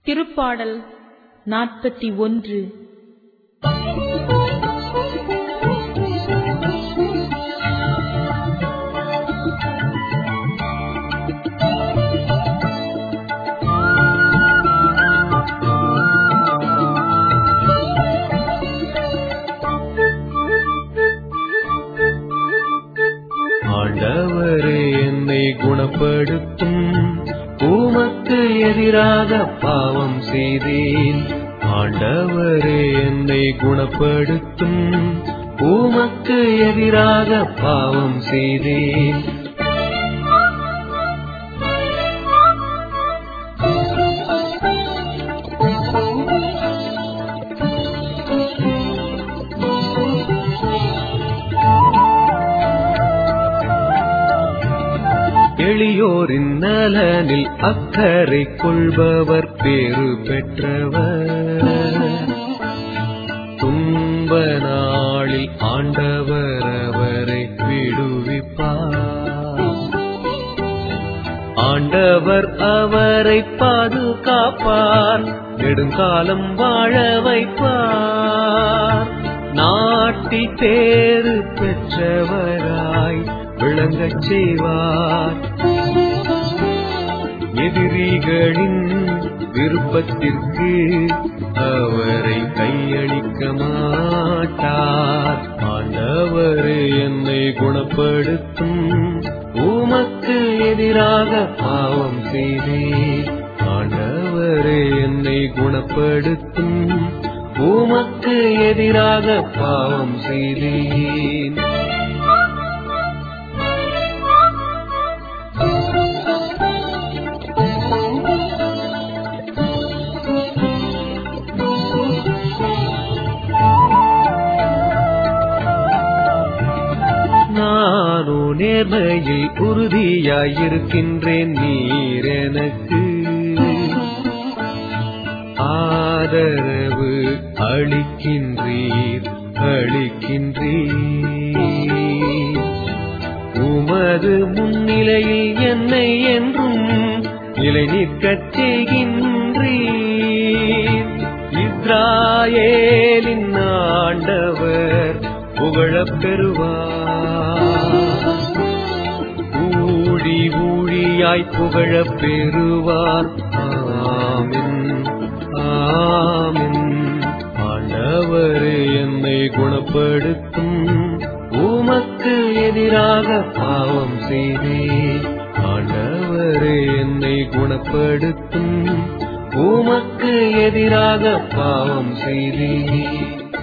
திருப்பாடல் நாற்பத்தி ஒன்று ஆண்டவரே என்னை குணப்படுத்தும் உமக்கு எதிராக பாவம் செய்தேன் ஆண்டவரே என்னை குணப்படுத்தும் உமக்கு எதிராக பாவம் செய்தேன் எளியோரின் நலனில் அக்கறை கொள்பவர் பேறு பெற்றவர் துன்ப நாளில் ஆண்டவர் அவரை விடுவிப்பார் ஆண்டவர் அவரை பாதுகாப்பார் நெடுங்காலம் வாழ வைப்பார் நாட்டி தேறு பெற்றவராய் விளங்கச் செய்வார் எதிரிகளின் விருப்பத்திற்கு அவரை கையளிக்க மாட்டார் ஆண்டவரே என்னை குணப்படுத்தும் உமக்கு எதிராக பாவம் செய்தேன் ஆண்டவரே என்னை குணப்படுத்தும் உமக்கு எதிராக பாவம் செய்தேன் நானோ நேர்மையில் உறுதியாயிருக்கின்றேன் நீர் எனக்கு ஆதரவு அளிக்கின்றீர் அளிக்கின்றீர் உமது முன்னிலையில் என்னை என்றும் நிலை நிற்கச் செய்கின்றீர் இஸ்ராயேலின் ஆண்டவர் புகழப் பெறுவார் ஊழி ஊழியாய் புகழப் பெறுவார் ஆமென் ஆமென் ஆண்டவரே என்னை குணப்படுத்தும் உமக்கு எதிராக பாவம் செய்தேன் ஆண்டவரே என்னை குணப்படுத்தும் உமக்கு எதிராக பாவம் செய்தேன்